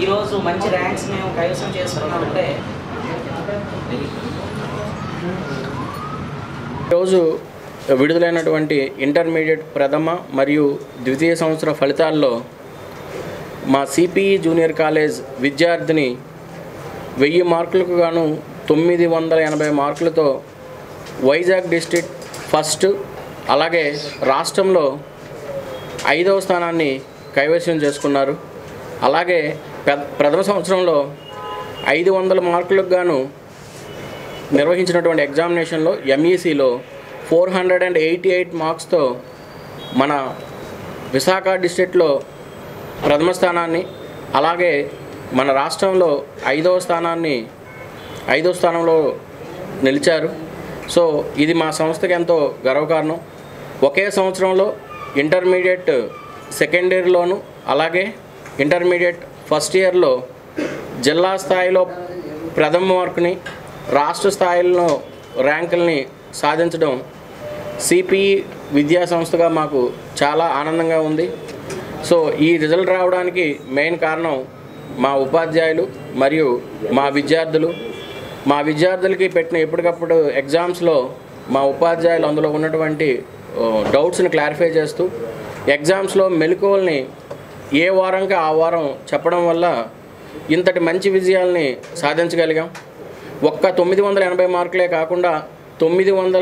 ఈరోజు మంచి ర్యాంక్స్ మేము కైవసం చేసుకున్నామంటే ఈరోజు విడుదలైనటువంటి ఇంటర్మీడియట్ ప్రథమ మరియు ద్వితీయ సంవత్సర ఫలితాల్లో మా సిపిఈ జూనియర్ కాలేజ్ విద్యార్థిని వెయ్యి మార్కులకు గాను తొమ్మిది వందల ఎనభై మార్కులతో వైజాగ్ డిస్ట్రిక్ట్ ఫస్ట్ అలాగే రాష్ట్రంలో ఐదవ స్థానాన్ని కైవసం చేసుకున్నారు అలాగే పె- ప్రథమ సంవత్సరంలో ఐదు వందల మార్కులకు గాను నిర్వహించినటువంటి ఎగ్జామినేషన్లో ఎంఈసిలో four hundred and eighty eight మార్క్స్తో మన విశాఖ డిస్ట్రిక్ట్లో ప్రథమ స్థానాన్ని అలాగే మన రాష్ట్రంలో ఐదవ స్థానాన్ని ఐదవ స్థానంలో నిలిచారు సో ఇది మా సంస్థకి ఎంతో గర్వకారణం ఒకే సంవత్సరంలో ఇంటర్మీడియట్ సెకండ్ ఇయర్లోను అలాగే ఇంటర్మీడియట్ ఫస్ట్ ఇయర్లో జిల్లా స్థాయిలో ప్రథమ మార్కుని రాష్ట్ర స్థాయిలో ర్యాంకుల్ని సాధించడం సిపిఈ విద్యా సంస్థగా మాకు చాలా ఆనందంగా ఉంది సో ఈ రిజల్ట్ రావడానికి మెయిన్ కారణం మా ఉపాధ్యాయులు మరియు మా విద్యార్థులు మా విద్యార్థులకి పెట్టిన ఎప్పటికప్పుడు ఎగ్జామ్స్లో మా ఉపాధ్యాయులు అందులో ఉన్నటువంటి ఓ, డౌట్స్ని క్లారిఫై చేస్తూ ఎగ్జామ్స్లో మెలకువల్ని ఏ వారంకి ఆ వారం చెప్పడం వల్ల ఇంతటి మంచి విజయాల్ని సాధించగలిగాం ఒక్క తొమ్మిది వందల ఎనభై మార్కులే కాకుండా తొమ్మిది వందల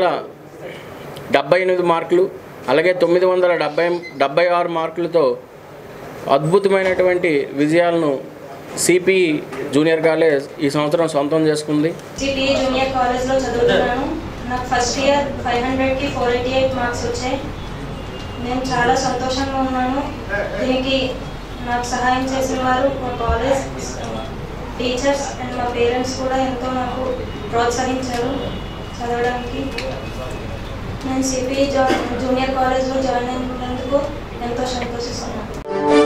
డెబ్బై ఎనిమిది మార్కులు అలాగే తొమ్మిది వందల డెబ్బై డెబ్బై ఆరు మార్కులతో అద్భుతమైనటువంటి విజయాలను సిపిఈ జూనియర్ కాలేజ్ ఈ సంవత్సరం సొంతం చేసుకుంది సిటీ జూనియర్ కాలేజ్లో చదువుతున్నాను నాకు ఫస్ట్ ఇయర్ ఫైవ్ హండ్రెడ్కి ఫోర్ ఎయిటీ ఎయిట్ మార్క్స్ వచ్చాయి నేను చాలా సంతోషంగా ఉన్నాను దీనికి నాకు సహాయం చేసిన వారు మా కాలేజ్ టీచర్స్ అండ్ మా పేరెంట్స్ కూడా ఎంతో నాకు ప్రోత్సహించారు చదవడానికి నేను సిపి జూనియర్ కాలేజ్లో జాయిన్ అయినందుకు ఎంతో సంతోషిస్తున్నాను